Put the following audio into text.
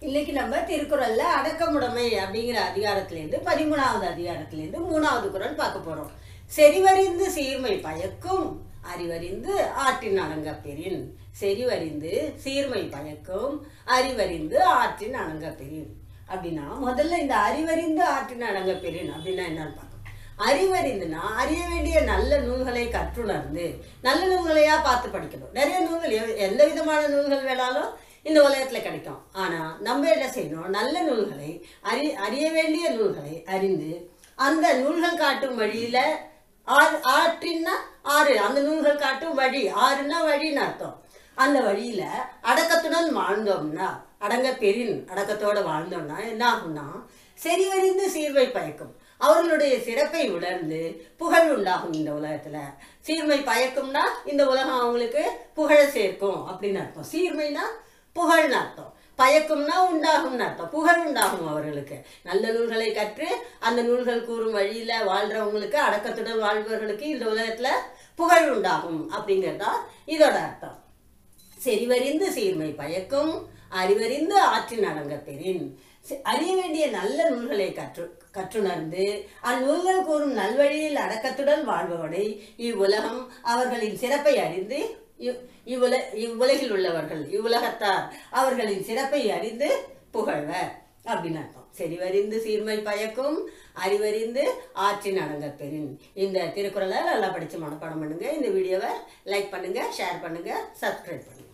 இன்னைக்கு நம்ம திருக்குறள்ல அடக்கமுடைமை அப்படிங்கிற அதிகாரத்திலேருந்து பதிமூணாவது அதிகாரத்திலேருந்து மூணாவது குறள் பார்க்க போறோம் செறிவறிந்து சீர்மை பயக்கும் அறிவறிந்து ஆற்றின் அணங்கப்பெறின் செறிவறிந்து சீர்மை பயக்கும் அறிவறிந்து ஆற்றின் அணங்கப்பெறின் அப்படின்னா முதல்ல இந்த அறிவறிந்து ஆற்றின் அணங்கப்பெறின் அப்படின்னா என்னன்னு பார்க்கணும் அறிவறிந்துனா அறிய வேண்டிய நல்ல நூல்களை கற்றுணர்ந்து நல்ல நூல்களையா பார்த்து படிக்கணும் நிறைய நூல்கள் எவ்- எந்த விதமான நூல்கள் வேணாலும் இந்த உலகத்துல கிடைக்கும் ஆனா நம்ம என்ன செய்யணும் நல்ல நூல்களை அறி அறிய வேண்டிய நூல்களை அறிந்து அந்த நூல்கள் காட்டும் வழியில ஆறு ஆற்றின்னா ஆறு அந்த நூல்கள் காட்டும் வழி ஆறுன்னா வழின்னு அர்த்தம் அந்த வழியில அடக்கத்துடன் வாழ்ந்தோம்னா அடங்க பெரின் அடக்கத்தோட வாழ்ந்தோம்னா என்ன ஆகும்னா செறிவறிந்து சீர்வை பயக்கும் அவர்களுடைய சிறப்பை உணர்ந்து புகழ் உண்டாகும் இந்த உலகத்துல சீர்மை பயக்கும்னா இந்த உலகம் அவங்களுக்கு புகழ சேர்க்கும் அப்படின்னு அர்த்தம் சீர்மைனா புகழ்னு அர்த்தம் பயக்கும்னா உண்டாகும்னு அர்த்தம் புகழ் உண்டாகும் அவர்களுக்கு நல்ல நூல்களை கற்று அந்த நூல்கள் கூறும் வழியில வாழ்றவங்களுக்கு அடக்கத்துடன் வாழ்பவர்களுக்கு இந்த உலகத்துல புகழ் உண்டாகும் அப்படிங்கிறதா இதோட அர்த்தம் செறிவறிந்து சீர்மை பயக்கும் அறிவறிந்து ஆற்றின் அடங்க பெறின் செ- அறிய வேண்டிய நல்ல நூல்களை கற்று கற்றுணர்ந்து அந்நூல்கள் கூறும் நல்வழியில் அடக்கத்துடன் வாழ்பவனை இவ்வுலகம் அவர்களின் சிறப்பை அறிந்து இவ்- இவ்வுல இவ்வுலகில் உள்ளவர்கள் இவ்வுலகத்தார் அவர்களின் சிறப்பை அறிந்து புகழ்வர் அப்படின்னு அர்த்தம் செறிவறிந்து சீர்மை பயக்கும் அறிவறிந்து ஆற்றின் அடங்கப் பெறின் இந்த திருக்குறளை நல்லா படிச்சு மனப்பாடம் பண்ணுங்க இந்த வீடியோவை லைக் பண்ணுங்க ஷேர் பண்ணுங்க சப்ஸ்கிரைப் பண்ணுங்க